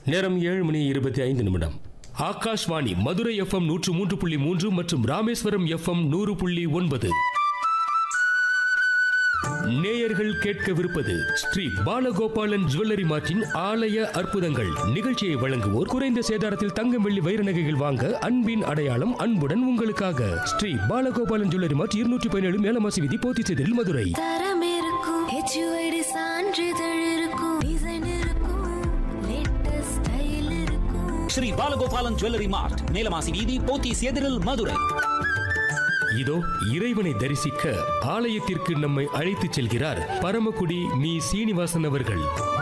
நேரம் ஏழு மணி இருபத்தி ஐந்து நிமிடம் ஆகாஷ்வாணி மதுரை எஃப்எம் நூற்று மூன்று புள்ளி மூன்று மற்றும் ராமேஸ்வரம் எஃப்எம் நூறு புள்ளி ஒன்பது நேயர்கள் கேட்கவிருப்பது ஸ்ரீ பாலகோபாலன் ஜுவல்லரி மார்ட்டின் ஆலய அற்புதங்கள் நிகழ்ச்சியை வழங்குவோர் குறைந்த சேதாரத்தில் தங்கம் வெள்ளி வைர நகைகள் வாங்க அன்பின் அடையாளம் அன்புடன் உங்களுக்காக ஸ்ரீ பாலகோபாலன் ஜுவல்லரி மார்ட் இருநூற்றி பதினேழு மேலமாசி விதி போத்திச்செதில் மதுரை தரம் இருக்கும் ஹெச்யூஐடி சான்றிதழ் இருக்கும் டிசைன் இருக்கும் லேட்டஸ்ட் ஸ்டைல் இருக்கும் ஸ்ரீ பாலகோபாலன் ஜுவல்லரி மார்ட் நீலமாசி வீதி போத்தீஸ் எதிரில் மதுரை இதோ இறைவனை தரிசிக்க ஆலயத்திற்கு நம்மை அழைத்துச் செல்கிறார் பரமக்குடி மீ சீனிவாசன் அவர்கள்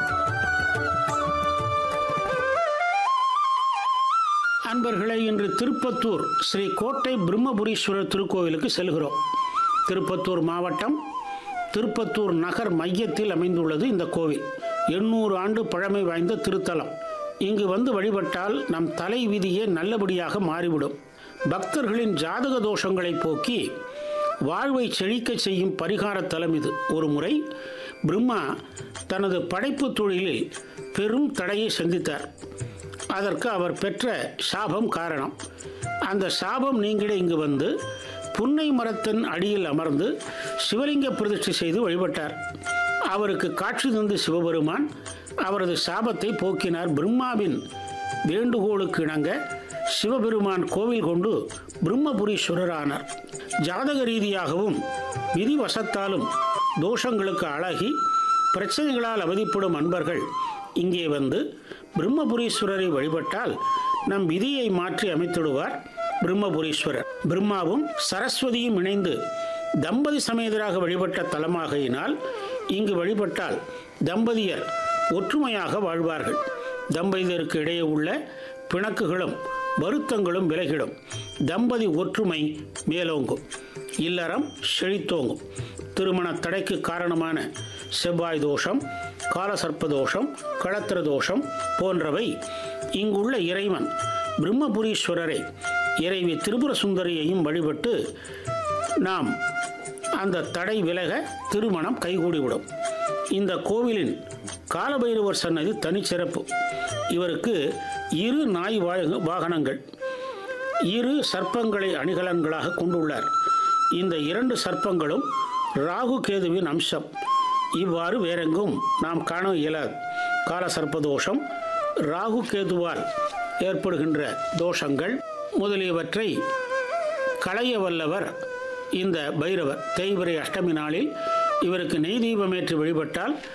அன்பர்களே இன்று திருப்பத்தூர் ஸ்ரீ கோட்டை பிரம்மபுரீஸ்வரர் திருக்கோவிலுக்கு செல்கிறோம் திருப்பத்தூர் மாவட்டம் திருப்பத்தூர் நகர் மையத்தில் அமைந்துள்ளது இந்த கோவில் எண்ணூறு ஆண்டு பழமை வாய்ந்த திருத்தலம் இங்கு வந்து வழிபட்டால் நம் தலை விதியே நல்லபடியாக மாறிவிடும் பக்தர்களின் ஜாதக தோஷங்களை போக்கி வாழ்வை செழிக்கச் செய்யும் பரிகார தலம் இது ஒரு முறை பிரம்மா தனது படைப்பு தொழிலில் பெரும் தடையை சந்தித்தார் அதற்கு அவர் பெற்ற சாபம் காரணம் அந்த சாபம் நீங்கிட இங்கு வந்து புன்னை மரத்தின் அடியில் அமர்ந்து சிவலிங்க பிரதிஷ்டை செய்து வழிபட்டார் அவருக்கு காட்சி தந்து சிவபெருமான் அவரது சாபத்தை போக்கினார் பிரம்மாவின் வேண்டுகோளுக்கு இணங்க சிவபெருமான் கோவில் கொண்டு பிரம்மபுரீஸ்வரர் ஆனார் ஜாதக ரீதியாகவும் விதிவசத்தாலும் தோஷங்களுக்கு அழகி பிரச்சனைகளால் அவதிப்படும் அன்பர்கள் இங்கே வந்து பிரம்மபுரீஸ்வரரை வழிபட்டால் நம் விதியை மாற்றி அமைத்திடுவார் பிரம்மபுரீஸ்வரர் பிரம்மாவும் சரஸ்வதியும் இணைந்து தம்பதி சமேதராக வழிபட்ட தலமாகையினால் இங்கு வழிபட்டால் தம்பதியர் ஒற்றுமையாக வாழ்வார்கள் தம்பதியருக்கு இடையே உள்ள பிணக்குகளும் வருத்தங்களும் விலகிடும் தம்பதி ஒற்றுமை மேலோங்கும் இல்லறம் செழித்தோங்கும் திருமண தடைக்கு காரணமான செவ்வாய் தோஷம் காலசர்ப்ப தோஷம் களத்திர தோஷம் போன்றவை இங்குள்ள இறைவன் பிரம்மபுரீஸ்வரரை இறைவி திரிபுர சுந்தரியையும் வழிபட்டு நாம் அந்த தடை விலக திருமணம் கைகூடிவிடும் இந்த கோவிலின் காலபைரவர் சன்னதி தனிச்சிறப்பு இவருக்கு இரு நாய் வா- வாகனங்கள் இரு சர்ப்பங்களை அணிகலன்களாக கொண்டுள்ளார் இந்த இரண்டு சர்ப்பங்களும் ராகு கேதுவின் அம்சம் இவ்வாறு வேறெங்கும் நாம் காண இயலாது கால சர்ப்ப தோஷம் ராகு கேதுவால் ஏற்படுகின்ற தோஷங்கள் முதலியவற்றை களைய வல்லவர் இந்த பைரவர் தேய்பிரை அஷ்டமி நாளில் இவருக்கு நெய் தீபமேற்றி வழிபட்டால்